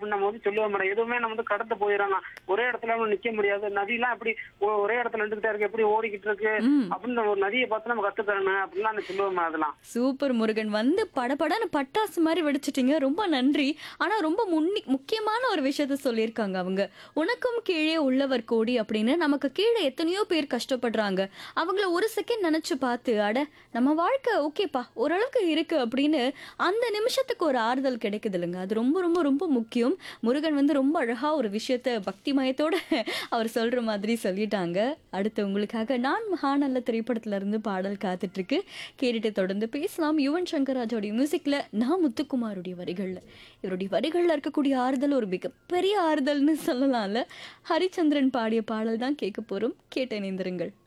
அப்படின்னு நம்ம வந்து சொல்லுவோம் மேடம் எதுவுமே நம்ம வந்து கடந்து போயிடறாங்க ஒரே இடத்துல நம்ம நிக்க முடியாது நதியெல்லாம் எப்படி ஒ- ஒரே இடத்துல நின்றுகிட்டே இருக்கு எப்படி ஓடிக்கிட்டு இருக்கு ம். அப்படின்னு ஒரு நதியை பார்த்து நம்ம கத்துக்கிறேன் அப்படின்லாம் நான் சொல்லுவோம் அதெல்லாம் சூப்பர் முருகன் வந்து படபடன்னு பட்டாசு மாதிரி வெடிச்சிட்டீங்க ரொம்ப நன்றி ஆனா ரொம்ப முன்னி முக்கியமான ஒரு விஷயத்த சொல்லியிருக்காங்க அவங்க உனக்கும் கீழே உள்ளவர் கோடி அப்படின்னு நமக்கு கீழே எத்தனையோ பேர் கஷ்டப்படுறாங்க அவங்கள ஒரு செகண்ட் நினைச்சு பார்த்து அட நம்ம வாழ்க்கை ஓகேப்பா ஓரளவுக்கு இருக்கு அப்படின்னு அந்த நிமிஷத்துக்கு ஒரு ஆறுதல் கிடைக்குது இல்லைங்க அது ரொம்ப ரொம்ப ரொம்ப முக்கியம் முருகன் வந்து ரொம்ப அழகா ஒரு விஷயத்த பக்தி மயத்தோட அவர் சொல்ற மாதிரி சொல்லிட்டாங்க அடுத்து உங்களுக்காக நான் மகாநல்ல திரைப்படத்துல இருந்து பாடல் காத்துட்டு இருக்கு கேட்டுட்டு தொடர்ந்து பேசலாம் யுவன் சங்கர் ராஜோடைய மியூசிக்ல நான் முத்துக்குமாருடைய வரிகள்ல இவருடைய வரிகள்ல இருக்கக்கூடிய ஆறுதல் ஒரு மிகப்பெரிய ஆறுதல்னு சொல்லலாம்ல ஹரிச்சந்திரன் பாடிய பாடல் தான் கேட்க போறோம் கேட்டு இணைந்திருங்கள்